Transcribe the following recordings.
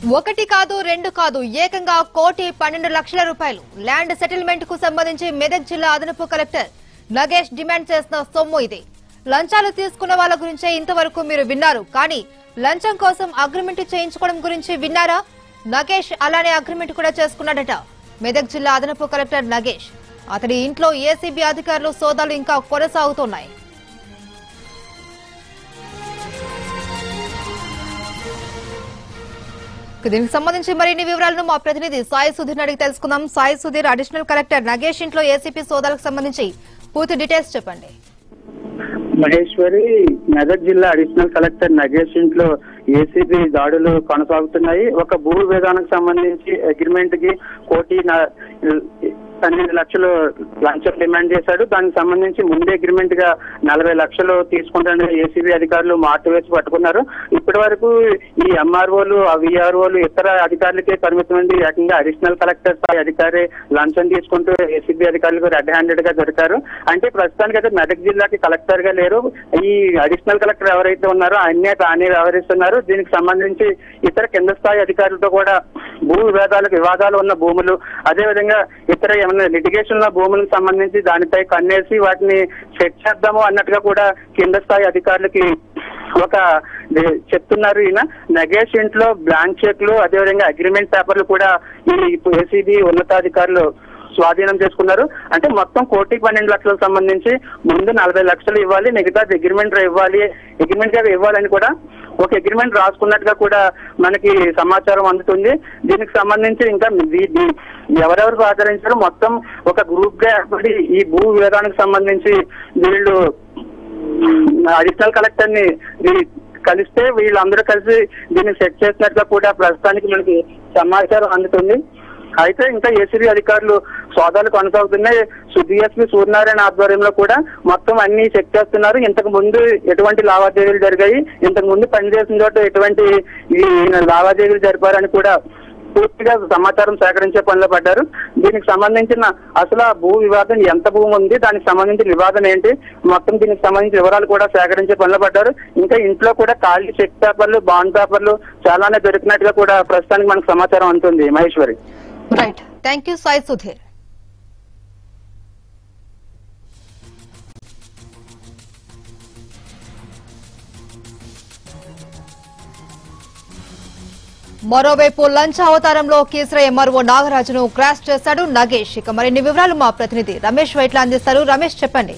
ఒకటి కాదు రెండు కాదు ఏకంగా కోటి పన్నెండు లక్షల రూపాయలు ల్యాండ్ సెటిల్మెంట్ కు సంబంధించి మెదక్ జిల్లా అదనపు కలెక్టర్ నగేష్ డిమాండ్ చేసిన సొమ్ము ఇది లంచాలు తీసుకున్న వాళ్ళ గురించే ఇంతవరకు మీరు విన్నారు కానీ లంచం కోసం అగ్రిమెంట్ చేయించుకోవడం గురించి విన్నారా నగేష్ అలానే అగ్రిమెంట్ కూడా చేసుకున్నాడట మెదక్ జిల్లా అదనపు కలెక్టర్ నగేష్ అతడి ఇంట్లో ఏసీబీ అధికారులు సోదాలు ఇంకా కొనసాగుతున్నాయి ఇక దీనికి సంబంధించి మరిన్ని వివరాలను మా ప్రతినిధి సాయి సుధీర్ అడిగి తెలుసుకుందాం సాయి సుధీర్ అడిషనల్ కలెక్టర్ నగేష్ ఇంట్లో ఏసీపీ సోదాలకు సంబంధించి పూర్తి డీటెయిల్స్ చెప్పండి మహేశ్వరి మెదక్ జిల్లా అడిషనల్ కలెక్టర్ నగేష్ ఇంట్లో ఏసీబీ దాడులు కొనసాగుతున్నాయి ఒక భూ విధానానికి సంబంధించి అగ్రిమెంట్ కి కోటి న- పన్నెండు లక్షలు లంచం డిమాండ్ చేశాడు దానికి సంబంధించి ముందే అగ్రిమెంట్ గా నలభై లక్షలు తీసుకుంటానని ఏసీబీ అధికారులు మార్టు వేసి పట్టుకున్నారు ఇప్పటి వరకు ఈ ఎంఆర్ఓలు విఆర్ఓలు ఇతర అధికారులకే పరిమితమైంది ఏకంగా అడిషనల్ కలెక్టర్ స్థాయి అధికారి లంచం తీసుకుంటూ ఏసీబీ అధికారులకు రెడ్ హ్యాండెడ్ గా దొరికారు అంటే ప్రస్తుతానికి అయితే మెదక్ జిల్లాకి కలెక్టర్ గా లేరు ఈ అడిషనల్ కలెక్టర్ ఎవరైతే ఉన్నారో ఆయన్నే తానే వ్యవహరిస్తున్నారు దీనికి సంబంధించి ఇతర కింద స్థాయి అధికారులతో కూడా భూ వివాదాలకు వివాదాలు ఉన్న భూములు అదే విధంగా ఇతర ఏమైనా లిటిగేషన్ ఉన్న భూములకు సంబంధించి దానిపై కన్నేసి వాటిని సెట్ చేద్దాము అన్నట్టుగా కూడా కింద స్థాయి అధికారులకి ఒక ది- చెప్తున్నారు ఈయన నగేష్ ఇంట్లో బ్లాంక్ చెక్లు అదేవిధంగా అగ్రిమెంట్ పేపర్లు కూడా ఈ ఏసీబీ ఉన్నతాధికారులు స్వాధీనం చేసుకున్నారు అంటే మొత్తం కోటి పన్నెండు లక్షలకు సంబంధించి ముందు నలభై లక్షలు ఇవ్వాలి మిగతా అగ్రిమెంట్ ఇవ్వాలి అగ్రిమెంట్ గా ఇవ్వాలని కూడా ఒక అగ్రిమెంట్ రాసుకున్నట్టుగా కూడా మనకి సమాచారం అందుతుంది దీనికి సంబంధించి ఇంకా దీ- దీ- ఎవరెవరు సహకరించారో మొత్తం ఒక గ్రూప్ గా ఏర్పడి ఈ భూ వివాదానికి సంబంధించి వీళ్ళు అడిషనల్ కలెక్టర్ ని వీ- కలిస్తే వీళ్ళందరూ కలిసి దీన్ని సెట్ చేసినట్టుగా కూడా ప్రస్తుతానికి మనకి సమాచారం అందుతుంది అయితే ఇంకా ఏసీబీ అధికారులు సోదాలు కొనసాగుతున్నాయి డిఎస్పీ సూర్యనారాయణ ఆధ్వర్యంలో కూడా మొత్తం అన్ని చెక్ చేస్తున్నారు ఇంతకు ముందు ఎటువంటి లావాదేవీలు జరిగాయి ఇంతకు ముందు పనిచేసిన చోట ఎటువంటి ఈ లావాదేవీలు జరిపారని కూడా పూర్తిగా సమాచారం సేకరించే పనిలో పడ్డారు దీనికి సంబంధించిన అసలు ఆ భూ వివాదం ఎంత భూమి ఉంది దానికి సంబంధించిన వివాదం ఏంటి మొత్తం దీనికి సంబంధించిన వివరాలు కూడా సేకరించే పనిలో పడ్డారు ఇంకా ఇంట్లో కూడా ఖాళీ చెక్ పేపర్లు బాండ్ పేపర్లు చాలానే దొరికినట్టుగా కూడా ప్రస్తుతానికి మనకు సమాచారం అందుతుంది Maheshwari right thank you Sai Sudheer మరోవైపు లంచ అవతారంలో కేసర ఎంఆర్ఓ నాగరాజును క్రాష్ చేశాడు నగేష్ ఇక మరిన్ని వివరాలు మా ప్రతినిధి రమేష్ వైట్ల అందిస్తారు రమేష్ చెప్పండి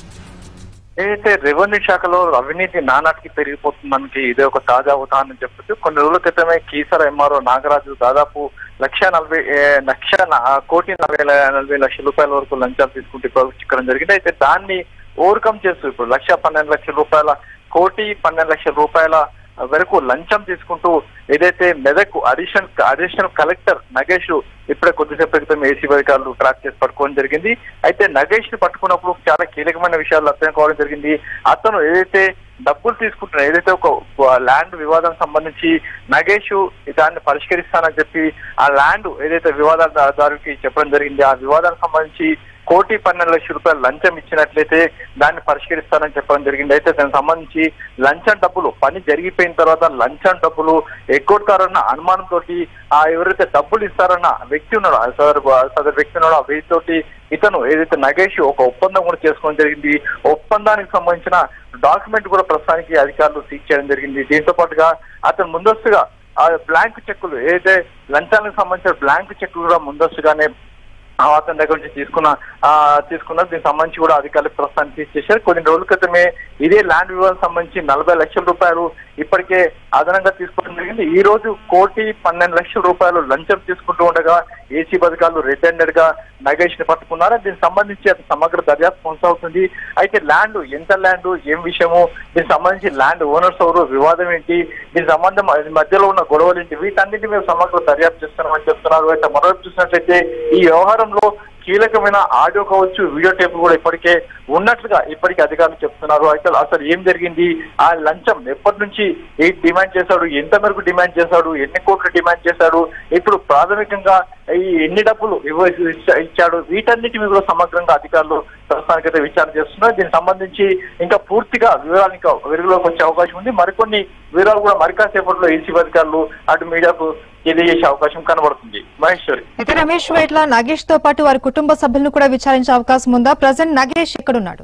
ఏదైతే రెవెన్యూ శాఖలో అవినీతి నానాటికి పెరిగిపోతుందానికి ఇదే ఒక తాజా ఉదాహరణ చెప్పొచ్చు కొన్ని రోజుల క్రితమే కీసర ఎంఆర్ఓ నాగరాజు దాదాపు లక్ష నలభై ఏ, లక్ష న- కోటి నలభై ల- నలభై లక్షల రూపాయల వరకు లంచాలు తీసుకుంటే ఇప్పుడు చిక్కడం జరిగింది అయితే దాన్ని ఓవర్కమ్ చేస్తూ ఇప్పుడు లక్ష పన్నెండు లక్షల రూపాయల కోటి పన్నెండు లక్షల రూపాయల వరకు లంచం తీసుకుంటూ ఏదైతే Medak additional additional collector Nagesh ఇప్పుడే కొద్దిసేపు క్రితం ఏసీబీ అధికారులు ట్రాక్ చేసి పట్టుకోవడం జరిగింది అయితే నగేష్ ని పట్టుకున్నప్పుడు చాలా కీలకమైన విషయాలు అర్థం కావడం జరిగింది అతను ఏదైతే డబ్బులు తీసుకుంటున్నా ఏదైతే ఒక ల్యాండ్ వివాదం సంబంధించి నగేష్ దాన్ని పరిష్కరిస్తానని చెప్పి ఆ ల్యాండ్ ఏదైతే వివాదాదారుకి చెప్పడం జరిగింది ఆ వివాదానికి సంబంధించి కోటి పన్నెండు లక్షల రూపాయలు లంచం ఇచ్చినట్లయితే దాన్ని పరిష్కరిస్తానని చెప్పడం జరిగింది అయితే దానికి సంబంధించి లంచం డబ్బులు పని జరిగిపోయిన తర్వాత లంచం డబ్బులు ఎగ్గొడతారన్న అనుమానంతో ఆ ఎవరైతే డబ్బులు ఇస్తారన్న వ్యక్తి ఉన్నాడో ఆ సదరు సదరు వ్యక్తి ఉన్నాడో ఆ వ్యక్తి తోటి ఇతను ఏదైతే నగేష్ ఒక ఒప్పందం కూడా చేసుకోవడం జరిగింది ఒప్పందానికి సంబంధించిన డాక్యుమెంట్ కూడా ప్రస్తుతానికి అధికారులు సీజ్ చేయడం జరిగింది దీంతో పాటుగా అతను ముందస్తుగా ఆ బ్లాంక్ చెక్కులు ఏదైతే లంచానికి సంబంధించిన బ్లాంక్ చెక్కులు కూడా ముందస్తుగానే ఆ అతని దగ్గర నుంచి తీసుకున్న ఆ తీసుకున్న దీనికి సంబంధించి కూడా అధికారులు ప్రస్తుతానికి సీజ్ చేశారు కొన్ని రోజుల క్రితమే ఇదే ల్యాండ్ వివాదం సంబంధించి నలభై లక్షల రూపాయలు ఇప్పటికే అదనంగా తీసుకోవడం జరిగింది ఈ రోజు కోటి పన్నెండు లక్షల రూపాయలు లంచం తీసుకుంటూ ఉండగా ఏసీ అధికారులు రెడ్ హ్యాండెడ్ గా నగేష్ ని పట్టుకున్నారు దీనికి సంబంధించి అది సమగ్ర దర్యాప్తు కొనసాగుతుంది అయితే ల్యాండ్ ఎంత ల్యాండ్ ఏం విషయము దీనికి సంబంధించి ల్యాండ్ ఓనర్స్ ఎవరు వివాదం ఏంటి దీని సంబంధం అది మధ్యలో ఉన్న గొడవలు ఏంటి వీటన్నిటి మేము సమగ్ర దర్యాప్తు చేస్తున్నామని చెప్తున్నారు అయితే మరోవైపు చూసినట్లయితే ఈ వ్యవహారంలో కీలకమైన ఆడియో కావచ్చు వీడియో టేప్ కూడా ఇప్పటికే ఉన్నట్లుగా ఇప్పటికే అధికారులు చెప్తున్నారు అయితే అసలు ఏం జరిగింది ఆ లంచం ఎప్పటి నుంచి ఏ డిమాండ్ చేశాడు ఎంత మేరకు డిమాండ్ చేశాడు ఎన్ని కోట్లు డిమాండ్ చేశాడు ఇప్పుడు ప్రాథమికంగా ఈ ఎన్ని డబ్బులు ఇవ్వ ఇచ్చా- ఇచ్చాడు వీటన్నిటి మీద కూడా సమగ్రంగా అధికారులు ప్రస్తుతానికైతే విచారణ చేస్తున్నారు దీనికి సంబంధించి ఇంకా పూర్తిగా వివరాలు ఇంకా వెలుగులోకి వచ్చే అవకాశం ఉంది మరికొన్ని వివరాలు కూడా మరి కాసేపట్లో ఏసీ అధికారులు అటు మీడియాకు తెలియజేసే అవకాశం కనబడుతుంది మహేశ్వరి అయితే రమేష్ వైట్ల నగేష్ తో పాటు వారి కుటుంబ సభ్యులను కూడా విచారించే అవకాశం ఉందా ప్రజెంట్ నగేష్ ఎక్కడున్నాడు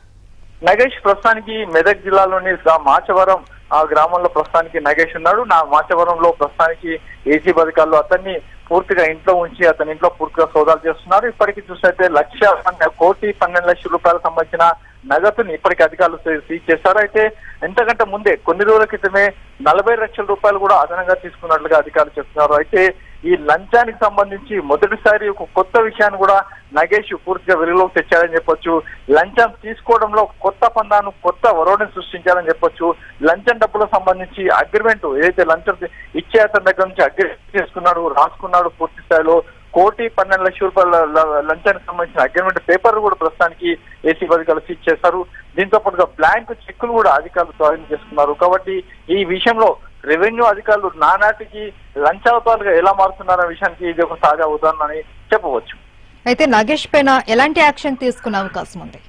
నగేష్ ప్రస్తుతానికి మెదక్ జిల్లాలోని గా- మాచవరం ఆ గ్రామంలో ప్రస్తుతానికి నగేష్ ఉన్నాడు నా మాచవరంలో ప్రస్తుతానికి ఏసీ అధికారులు అతన్ని పూర్తిగా ఇంట్లో ఉంచి అతని ఇంట్లో పూర్తిగా సోదాలు చేస్తున్నారు ఇప్పటికి చూసినట్టే లక్ష పన్నె- కోటి పన్నెండు లక్షల రూపాయలకు సంబంధించిన నగదుని ఇప్పటికి అధికారులు సీ- సీజ్ చేశారు అయితే ఎంతకంటే ముందే కొన్ని రోజుల క్రితమే నలభై లక్షల రూపాయలు కూడా అదనంగా తీసుకున్నట్లుగా అధికారులు చెప్తున్నారు అయితే ఈ లంచానికి సంబంధించి మొదటిసారి ఒక కొత్త విషయాన్ని కూడా నగేష్ పూర్తిగా వెలుగులోకి తెచ్చాడని చెప్పొచ్చు లంచం తీసుకోవడంలో కొత్త పందాను కొత్త వరోడిని సృష్టించాలని చెప్పొచ్చు లంచం డబ్బులకు సంబంధించి అగ్రిమెంట్ ఏదైతే లంచం ఇచ్చే అతని దగ్గర నుంచి అగ్రిమెంట్ చేసుకున్నాడు రాసుకున్నాడు పూర్తి స్థాయిలో కోటి పన్నెండు లక్షల రూపాయల ల- లంచానికి సంబంధించిన అగ్రిమెంట్ పేపర్ కూడా ప్రస్తుతానికి ఏసీ అధికారులు సీజ్ చేశారు దీంతో పాటుగా బ్లాంక్ చెక్కులు కూడా అధికారులు స్వాధీనం చేసుకున్నారు కాబట్టి ఈ విషయంలో రెవెన్యూ అధికారులు నానాటికి లంచావతాలుగా ఎలా మారుతున్నారనే విషయానికి ఇది ఒక తాజా ఉదాహరణ అని చెప్పవచ్చు అయితే నగేష్ పైన ఎలాంటి యాక్షన్ తీసుకునే అవకాశం ఉంది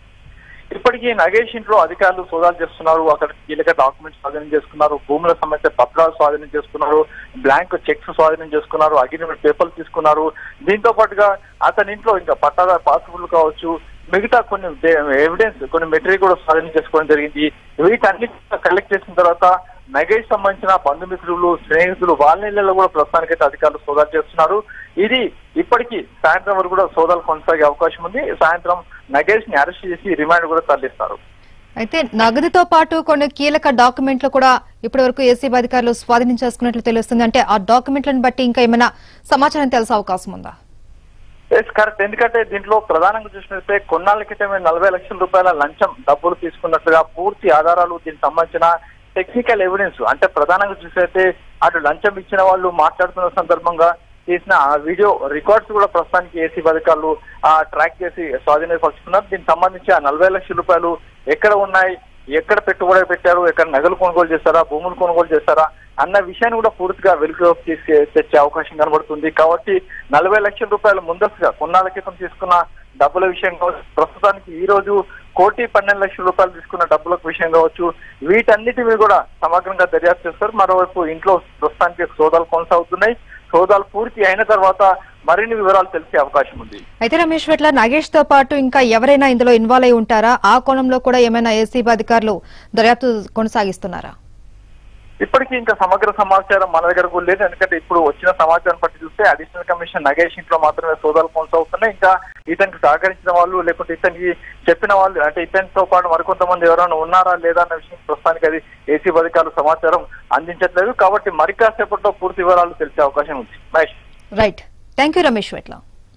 ఇప్పటికీ నగేష్ ఇంట్లో అధికారులు సోదాలు చేస్తున్నారు అక్కడ కీలక డాక్యుమెంట్స్ స్వాధీనం చేసుకున్నారు భూముల సంబంధించిన పత్రాలు స్వాధీనం చేసుకున్నారు బ్లాంక్ చెక్స్ స్వాధీనం చేసుకున్నారు అగ్రిమెంట్ పేపర్లు తీసుకున్నారు దీంతో పాటుగా అతని ఇంట్లో ఇంకా పట్టాదారు పాస్బుక్లు కావచ్చు మిగతా కొన్ని ఎవిడెన్స్ కొన్ని మెటీరియల్ కూడా స్వాధీనం చేసుకోవడం జరిగింది వీటన్ని కలెక్ట్ చేసిన తర్వాత నగేష్ సంబంధించిన బంధుమిత్రులు స్నేహితులు వాళ్ళ ఇళ్లలో కూడా ప్రస్తుతానికైతే అధికారులు సోదాలు చేస్తున్నారు ఇది ఇప్పటికీ సాయంత్రం వరకు కూడా సోదాలు కొనసాగే అవకాశం ఉంది సాయంత్రం నగేష్ ని అరెస్ట్ చేసి రిమాండ్ కూడా తరలిస్తారు అయితే నగదుతో పాటు కొన్ని కీలక డాక్యుమెంట్లు కూడా ఇప్పటి వరకు ఏసీబీ అధికారులు స్వాధీనం చేసుకున్నట్లు తెలుస్తుంది అంటే ఆ డాక్యుమెంట్లను బట్టి ఇంకా ఏమైనా సమాచారం తెలిసే అవకాశం ఉందా ఎస్ కరెక్ట్ ఎందుకంటే దీంట్లో ప్రధానంగా చూసినట్లయితే కొన్నాళ్ళ క్రితమే నలభై లక్షల రూపాయల లంచం డబ్బులు తీసుకున్నట్లుగా పూర్తి ఆధారాలు దీనికి సంబంధించిన టెక్నికల్ ఎవిడెన్స్ అంటే ప్రధానంగా చూసినట్లయితే అటు లంచం ఇచ్చిన వాళ్ళు మాట్లాడుతున్న సందర్భంగా తీసిన ఆ వీడియో రికార్డ్స్ కూడా ప్రస్తుతానికి ఏసీ అధికారులు ఆ ట్రాక్ చేసి స్వాధీనపరుచుకున్నారు దీనికి సంబంధించి ఆ నలభై లక్షల రూపాయలు ఎక్కడ ఉన్నాయి ఎక్కడ పెట్టుబడి పెట్టారు ఎక్కడ నగలు కొనుగోలు చేస్తారా భూములు కొనుగోలు చేస్తారా అన్న విషయాన్ని కూడా పూర్తిగా వెలుగులోకి తీసి తెచ్చే అవకాశం కనబడుతుంది కాబట్టి నలభై లక్షల రూపాయలు ముందస్తుగా కొన్నాళ్ళ క్రితం తీసుకున్న డబ్బుల విషయం కావచ్చు ప్రస్తుతానికి ఈ రోజు కోటి పన్నెండు లక్షల రూపాయలు తీసుకున్న డబ్బుల విషయం కావచ్చు వీటన్నిటిని కూడా సమగ్రంగా దర్యాప్తు చేస్తారు మరోవైపు ఇంట్లో ప్రస్తుతానికి సోదాలు కొనసాగుతున్నాయి సోదాలు పూర్తి అయిన తర్వాత మరిన్ని వివరాలు తెలిసే అవకాశం ఉంది అయితే రమేష్ వెట్ల నగేష్ తో పాటు ఇంకా ఎవరైనా ఇందులో ఇన్వాల్వ్ అయి ఉంటారా ఆ కోణంలో కూడా ఏమైనా ఏసీబీ అధికారులు దర్యాప్తు కొనసాగిస్తున్నారా ఇప్పటికీ ఇంకా సమగ్ర సమాచారం మన దగ్గర కూడా లేదు ఎందుకంటే ఇప్పుడు వచ్చిన సమాచారం బట్టి చూస్తే అడిషనల్ కమిషన్ నగేష్ ఇంట్లో మాత్రమే సోదాలు కొనసాగుతున్నాయి ఇంకా ఇతనికి సహకరించిన వాళ్ళు లేకుంటే ఇతనికి చెప్పిన వాళ్ళు అంటే ఇతనితో పాటు మరికొంతమంది ఎవరైనా ఉన్నారా లేదా అన్న విషయం ప్రస్తుతానికి అది ఏసీ అధికారులు సమాచారం అందించట్లేదు కాబట్టి మరి కాసేపట్లో పూర్తి వివరాలు తెలిసే అవకాశం ఉంది Mahesh right thank you Ramesh Vetla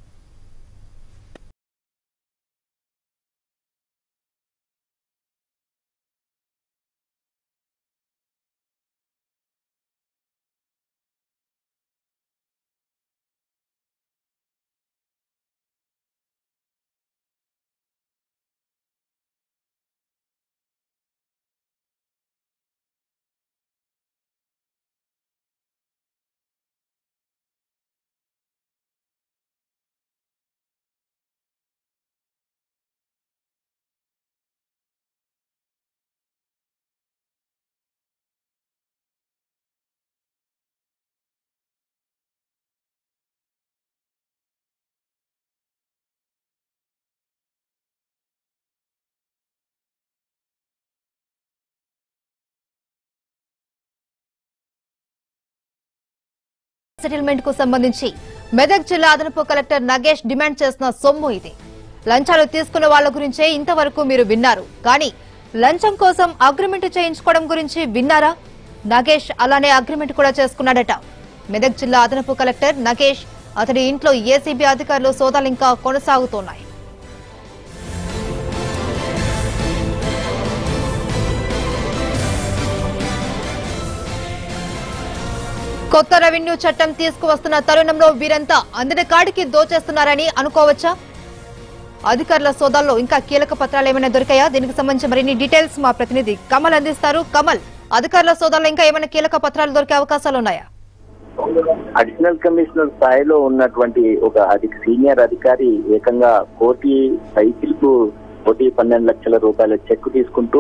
settlement కు సంబంధించి మెదక్ జిల్లా అదనపు కలెక్టర్ నగేష్ డిమాండ్ చేసిన సొమ్ము ఇది లంచాలు తీసుకున్న వాళ్ళ గురించే ఇంతవరకు మీరు విన్నారు కానీ లంచం కోసం అగ్రిమెంట్ చేయించుకోవడం గురించి విన్నారా నగేష్ అలానే అగ్రిమెంట్ కూడా చేసుకున్నాడట మెదక్ జిల్లా అదనపు కలెక్టర్ నగేష్ అతని ఇంట్లో ఏసీబీ అధికారులు సోదాలు ఇంకా కొనసాగుతున్నాయి కొత్త రెవెన్యూ చట్టం తీసుకువస్తున్న తరుణంలో వీరంతా అందిన కాడికి దోచేస్తున్నారని అనుకోవచ్చా అధికారుల సోదాల్లో ఇంకా కీలక పత్రాలు ఏమైనా దొరికాయా దీనికి సంబంధించి మరిన్ని డీటెయిల్స్ మా ప్రతినిధి కమల్ అందిస్తారు కమల్ అధికారుల సోదాల్లో ఇంకా ఏమైనా కీలక పత్రాలు దొరికే అవకాశాలు ఉన్నాయా అడిషనల్ కమిషనర్ స్థాయిలో ఉన్నటువంటి ఒక అధిక సీనియర్ అధికారి ఏకంగా కోటి సైకిల్ కు కోటి పన్నెండు లక్షల రూపాయల చెక్ తీసుకుంటూ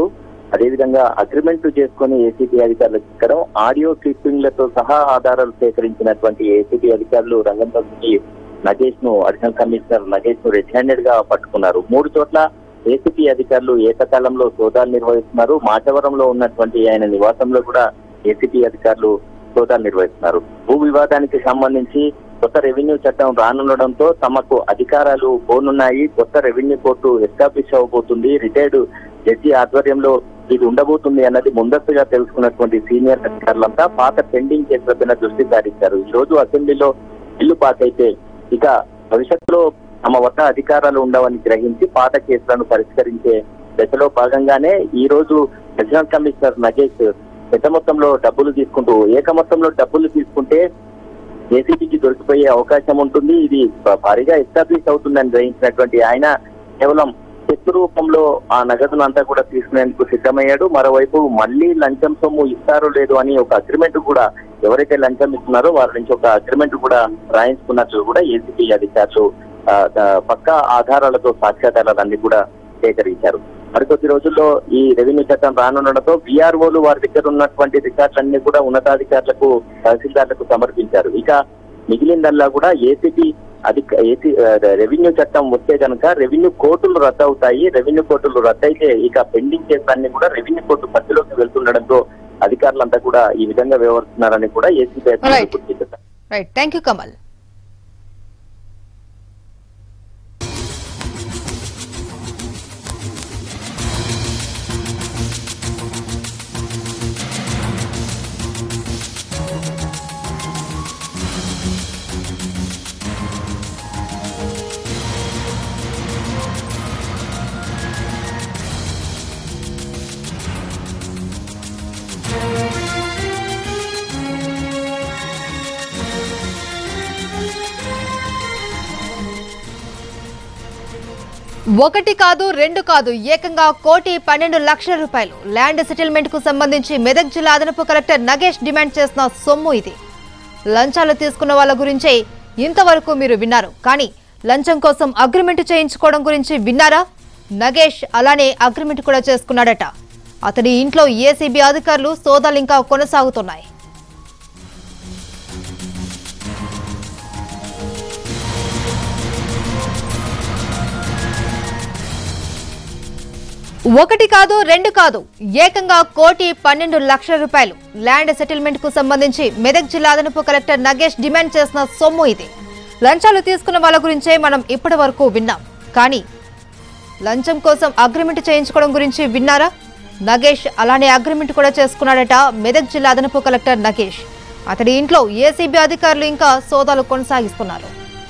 అదేవిధంగా అగ్రిమెంట్ చేసుకుని ఏసీబీ అధికారులకు ఇక్కడం ఆడియో క్లిప్పింగ్లతో సహా ఆధారాలు సేకరించినటువంటి ఏసీబీ అధికారులు రంగంలో దిగి నగేష్ ను అడిషనల్ కమిషనర్ నగేష్ ను రెడ్ హ్యాండెడ్ గా పట్టుకున్నారు మూడు చోట్ల ఏసీపీ అధికారులు ఏకకాలంలో సోదాలు నిర్వహిస్తున్నారు మాచవరంలో ఉన్నటువంటి ఆయన నివాసంలో కూడా ఏసీపీ అధికారులు సోదాలు నిర్వహిస్తున్నారు భూ వివాదానికి సంబంధించి కొత్త రెవెన్యూ చట్టం రానుండడంతో తమకు అధికారాలు పోనున్నాయి కొత్త రెవెన్యూ కోర్టు ఎస్టాబ్లిష్ అవబోతుంది రిటైర్డ్ జడ్జి ఆధ్వర్యంలో ఇది ఉండబోతుంది అన్నది ముందస్తుగా తెలుసుకున్నటువంటి సీనియర్ అధికారులంతా పాత పెండింగ్ కేసులపైన దృష్టి సారించారు ఈ రోజు అసెంబ్లీలో బిల్లు పాస్ అయితే ఇక భవిష్యత్తులో తమ వద్ద అధికారాలు ఉండవని గ్రహించి పాత కేసులను పరిష్కరించే దశలో భాగంగానే ఈ రోజు అడిషనల్ కమిషనర్ నగేష్ పెద్ద మొత్తంలో డబ్బులు తీసుకుంటూ ఏక మొత్తంలో డబ్బులు తీసుకుంటే ఏసీబీకి దొరికిపోయే అవకాశం ఉంటుంది ఇది భ- భారీగా ఎస్టాబ్లిష్ అవుతుందని గ్రహించినటువంటి ఆయన కేవలం చెక్ రూపంలో ఆ నగదును అంతా కూడా తీసుకునేందుకు సిద్ధమయ్యాడు మరోవైపు మళ్ళీ లంచం సొమ్ము ఇస్తారో లేదు అని ఒక అగ్రిమెంట్ కూడా ఎవరైతే లంచం ఇస్తున్నారో వారి నుంచి ఒక అగ్రిమెంట్ కూడా రాయించుకున్నట్లు కూడా ఏసీబీ అధికారులు ఆ, ఆ, పక్కా ఆధారాలతో సాక్ష్యాధారాలన్నీ కూడా సేకరించారు మరికొద్ది రోజుల్లో ఈ రెవెన్యూ చట్టం రానుండడంతో విఆర్ఓలు వారి దగ్గర ఉన్నటువంటి రికార్డులన్నీ కూడా ఉన్నతాధికారులకు తహసీల్దార్లకు సమర్పించారు ఇక మిగిలిందల్లా కూడా ఏసీపీ అధిక ఏసీ ఆ, రెవెన్యూ చట్టం వస్తే కనుక రెవెన్యూ కోర్టులు రద్దు అవుతాయి రెవెన్యూ కోర్టులు రద్దయితే ఇక పెండింగ్ కేసులన్నీ కూడా రెవెన్యూ కోర్టు పరిధిలోకి వెళ్తుండడంతో అధికారులంతా కూడా ఈ విధంగా వ్యవహరిస్తున్నారని కూడా ఏసీపీ అధికారులు Right. గుర్తు చేశారు రైట్ థ్యాంక్ యూ కమల్ ఒకటి కాదు రెండు కాదు ఏకంగా కోటి పన్నెండు లక్షల రూపాయలు ల్యాండ్ సెటిల్మెంట్ కు సంబంధించి మెదక్ జిల్లా అదనపు కలెక్టర్ నగేష్ డిమాండ్ చేసిన సొమ్ము ఇది లంచాలు తీసుకున్న వాళ్ళ గురించే ఇంతవరకు మీరు విన్నారు కానీ లంచం కోసం అగ్రిమెంట్ చేయించుకోవడం గురించి విన్నారా నగేష్ అలానే అగ్రిమెంట్ కూడా చేసుకున్నాడట అతడి ఇంట్లో ఏసీబీ అధికారులు సోదాలు ఇంకా కొనసాగుతున్నాయి ఒకటి కాదు రెండు కాదు ఏకంగా కోటి పన్నెండు లక్షల రూపాయలు ల్యాండ్ సెటిల్మెంట్ కు సంబంధించి మెదక్ జిల్లా అదనపు కలెక్టర్ నగేష్ డిమాండ్ చేసిన సొమ్ము ఇది లంచాలు తీసుకున్న వాళ్ళ గురించే మనం ఇప్పటి వరకు విన్నాం కానీ లంచం కోసం అగ్రిమెంట్ చేయించుకోవడం గురించి విన్నారా నగేష్ అలానే అగ్రిమెంట్ కూడా చేసుకున్నాడట మెదక్ జిల్లా అదనపు కలెక్టర్ నగేష్ అతడి ఇంట్లో ఏసీబీ అధికారులు ఇంకా సోదాలు కొనసాగిస్తున్నారు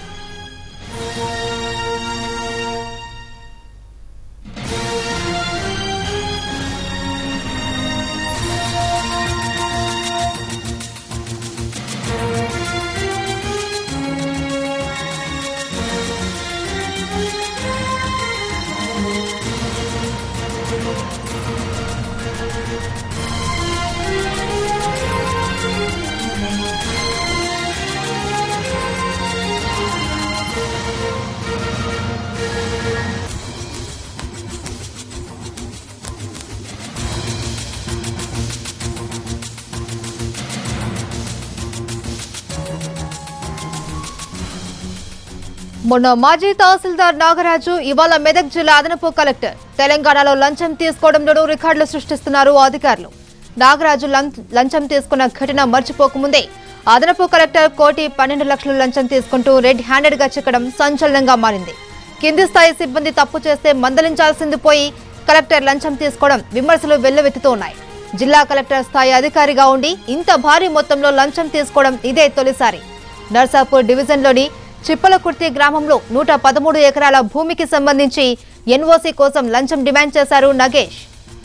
మొన్న మాజీ తహసీల్దార్ నాగరాజు ఇవాళ మెదక్ జిల్లా అదనపు కలెక్టర్ తెలంగాణలో లంచం తీసుకోవడంలోనూ రికార్డులు సృష్టిస్తున్నారు అధికారులు నాగరాజు లం- లంచం తీసుకున్న ఘటన మర్చిపోకముందే అదనపు కలెక్టర్ కోటి పన్నెండు లక్షల లంచం తీసుకుంటూ రెడ్ హ్యాండెడ్ గా చిక్కడం సంచలనంగా మారింది కింది స్థాయి సిబ్బంది తప్పు చేస్తే మందలించాల్సింది పోయి కలెక్టర్ లంచం తీసుకోవడం విమర్శలు వెల్లువెత్తుతూ ఉన్నాయి జిల్లా కలెక్టర్ స్థాయి అధికారిగా ఉండి ఇంత భారీ మొత్తంలో లంచం తీసుకోవడం ఇదే తొలిసారి నర్సాపూర్ డివిజన్లోని చిప్పలకుర్తి గ్రామంలో నూట పదమూడు ఎకరాల భూమికి సంబంధించి ఎన్ఓసీ కోసం లంచం డిమాండ్ చేశారు నగేష్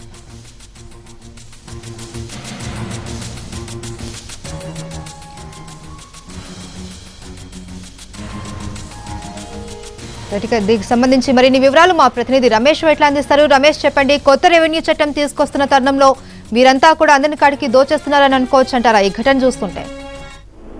ఇక దీనికి సంబంధించి మరిన్ని వివరాలు మా ప్రతినిధి రమేష్ ఎట్లా అందిస్తారు రమేష్ చెప్పండి కొత్త రెవెన్యూ చట్టం తీసుకొస్తున్న తరుణంలో మీరంతా కూడా అందరి కాడికి దోచేస్తున్నారని అనుకోవచ్చు అంటారా ఈ ఘటన చూస్తుంటే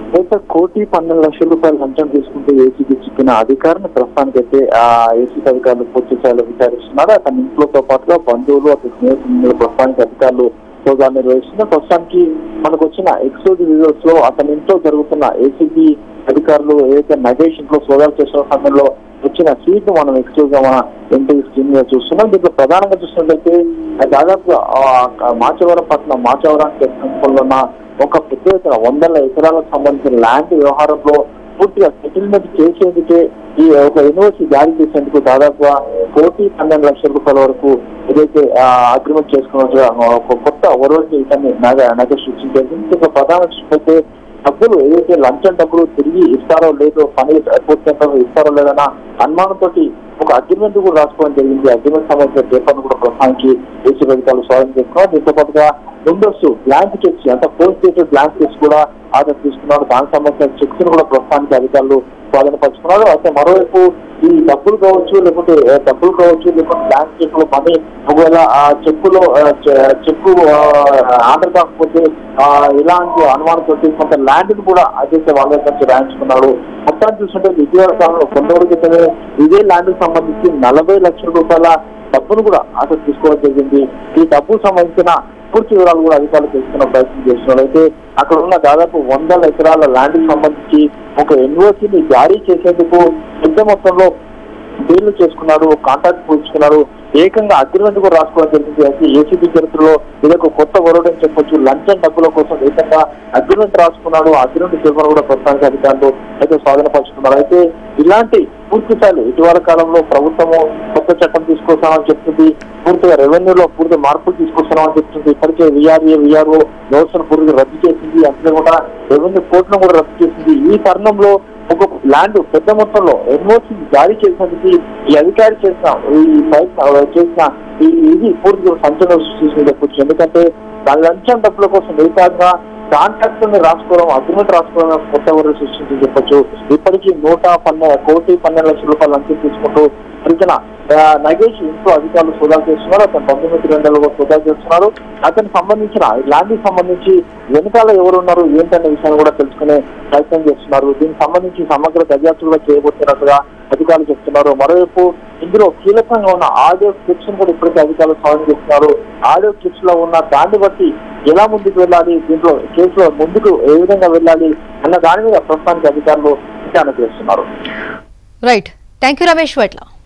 అయితే కోటి పన్నెండు లక్షల రూపాయలు లంచం తీసుకుంటే ఏసీకి చిక్కిన అధికారిని ప్రస్తుతానికైతే ఆ ఏసీ అధికారులు పూర్తి స్థాయిలో విచారిస్తున్నారు అతని ఇంట్లోతో పాటుగా బంధువులు అతని స్నేహితులు ప్రస్తుతానికి అధికారులు సోదాలు నిర్వహిస్తున్నారు ప్రస్తుతానికి మనకు వచ్చిన ఎక్స్క్లూజివ్ వీడియోస్ లో అతని ఇంట్లో జరుగుతున్న ఏసీబీ అధికారులు ఏదైతే నగేష్ ఇంట్లో సోదాలు చేస్తున్న సమయంలో వచ్చిన సీట్ ను మనం ఎక్స్క్లూజ్ గా మన ఎంపీ స్క్రీన్ మీద చూస్తున్నాం దీంట్లో ప్రధానంగా చూసినట్లయితే దాదాపుగా ఆ మాచవరం పట్ల మాచవరానికి సమీపంలో ఉన్న ఒక పెద్ద ఎత్తున వందల ఎకరాలకు సంబంధించిన ల్యాండ్ వ్యవహారంలో పూర్తిగా సెటిల్మెంట్ చేసేందుకే ఈ ఒక యూనివర్సిటీ జారీ చేసేందుకు దాదాపుగా కోటి పన్నెండు లక్షల రూపాయల వరకు ఏదైతే అగ్రిమెంట్ చేసుకున్నట్టుగా ఒక కొత్త ఒరవడికి ఇతన్ని నగ సృష్టించేది ఇంకా ప్రధాన చూస్తే డబ్బులు ఏదైతే లంచం డబ్బులు తిరిగి ఇస్తారో లేదో పని పూర్తి ఇస్తారో లేదన్న అనుమానంతో ఒక అగ్రిమెంట్ కూడా రాసుకోవడం జరిగింది అగ్రిమెంట్ సంబంధించిన పేపర్ను కూడా ప్రస్తుతానికి దేశ అధికారులు స్వాధీనం చేసుకున్నారు దీంతో పాటుగా ముందస్తు బ్లాంక్ చెక్స్ అంటే పోస్ట్ డేటెడ్ బ్లాంక్ చెక్స్ కూడా ఆర్డర్ తీసుకున్నారు దానికి సంబంధించిన చెక్స్ ను కూడా ప్రస్తుతానికి అధికారులు స్వాధీనపరుచుకున్నారు అయితే మరోవైపు ఈ డబ్బులు కావచ్చు లేకపోతే ఆ, డబ్బులు కావచ్చు లేకపోతే బ్యాంక్ చెక్కులు మనీ ఒకవేళ ఆ చెక్కులో ఆ, చె- చెక్కు ఆ, ఆర్డర్ కాకపోతే ఆ, ఇలాంటి అనుమానంతో కొంత ల్యాండ్ ని కూడా అదైతే వాళ్ళ దగ్గర నుంచి రాయించుకున్నాడు మొత్తాన్ని చూస్తుంటే ఇటీవల కాలంలో కొంత రోజుల క్రితమే ఇదే ల్యాండ్ కి సంబంధించి నలభై లక్షల రూపాయల డబ్బును కూడా అతను తీసుకోవడం జరిగింది ఈ డబ్బుకు సంబంధించిన పూర్తి వివరాలు కూడా అధికారులు తెలుసుకున్న ప్రయత్నం చేస్తున్నారు అయితే అక్కడ ఉన్న దాదాపు వందల ఎకరాల ల్యాండ్ కి సంబంధించి ఒక ఎన్ఓసిని జారీ చేసేందుకు పెద్ద మొత్తంలో డీళ్లు చేసుకున్నారు కాంట్రాక్ట్ పూర్చుకున్నారు ఏకంగా అగ్రిమెంట్ కూడా రాసుకోవడం జరిగింది అయితే ఏసీబీ చరిత్రలో ఇది ఒక కొత్త వరడు అని చెప్పొచ్చు లంచం డబ్బుల కోసం ఏకంగా అగ్రిమెంట్ రాసుకున్నాడు అగ్రిమెంట్ పేపర్ కూడా ప్రస్తుతానికి అధికారులు అయితే స్వాధీనపరుచుకున్నారు అయితే ఇలాంటి పూర్తి స్థాయిలో ఇటీవల కాలంలో ప్రభుత్వము కొత్త చట్టం తీసుకొస్తామని చెప్తుంది పూర్తిగా రెవెన్యూలో పూర్తి మార్పులు తీసుకొస్తామని చెప్తుంది ఇప్పటికే విఆర్ఏ విఆర్ఓ వ్యవస్థను పూర్తిగా రద్దు చేసింది అంతే కూడా రెవెన్యూ కోర్టును కూడా రద్దు చేసింది ఈ తరుణంలో ఒక ల్యాండ్ పెద్ద మొత్తంలో ఎన్ఓసి జారీ చేసినందుకు ఈ అధికారి చేసిన ఈ ప్రయత్నం చేసిన ఈ ఇది పూర్తిగా సంచలనం సృష్టించింది చెప్పొచ్చు ఎందుకంటే దాని లంచం డబ్బుల కోసం మిగతాగా కాంట్రాక్ట్ ని రాసుకోవడం అగ్రిమెంట్ రాసుకోవడం కొత్త ఊరు సృష్టించి చెప్పొచ్చు ఇప్పటికీ నూట పన్నె కోటి పన్నెండు లక్షల రూపాయలు లంచం తీసుకుంటూ దొరికిన ఆ, నగేష్ ఇంట్లో అధికారులు సోదాలు చేస్తున్నారు అతను పంతొమ్మిది రెండులో కూడా సోదాలు చేస్తున్నారు అతనికి సంబంధించిన ల్యాండ్ కి సంబంధించి వెనకాల ఎవరు ఉన్నారు ఏంటనే విషయాన్ని కూడా తెలుసుకునే ప్రయత్నం చేస్తున్నారు దీనికి సంబంధించి సమగ్ర దర్యాప్తు కూడా చేయబోతున్నట్టుగా అధికారులు చెప్తున్నారు మరోవైపు ఇందులో కీలకంగా ఉన్న ఆడియో క్లిప్స్ కూడా ఇప్పటికే అధికారులు స్వాధీనం చేస్తున్నారు ఆడియో క్లిప్స్ లో ఉన్న దాన్ని బట్టి ఎలా ముందుకు వెళ్ళాలి దీంట్లో కేసులో ముందుకు ఏ విధంగా వెళ్ళాలి అన్న దాని మీద ప్రస్తుతానికి అధికారులు విచారణ చేస్తున్నారు right thank you Ramesh Vaitla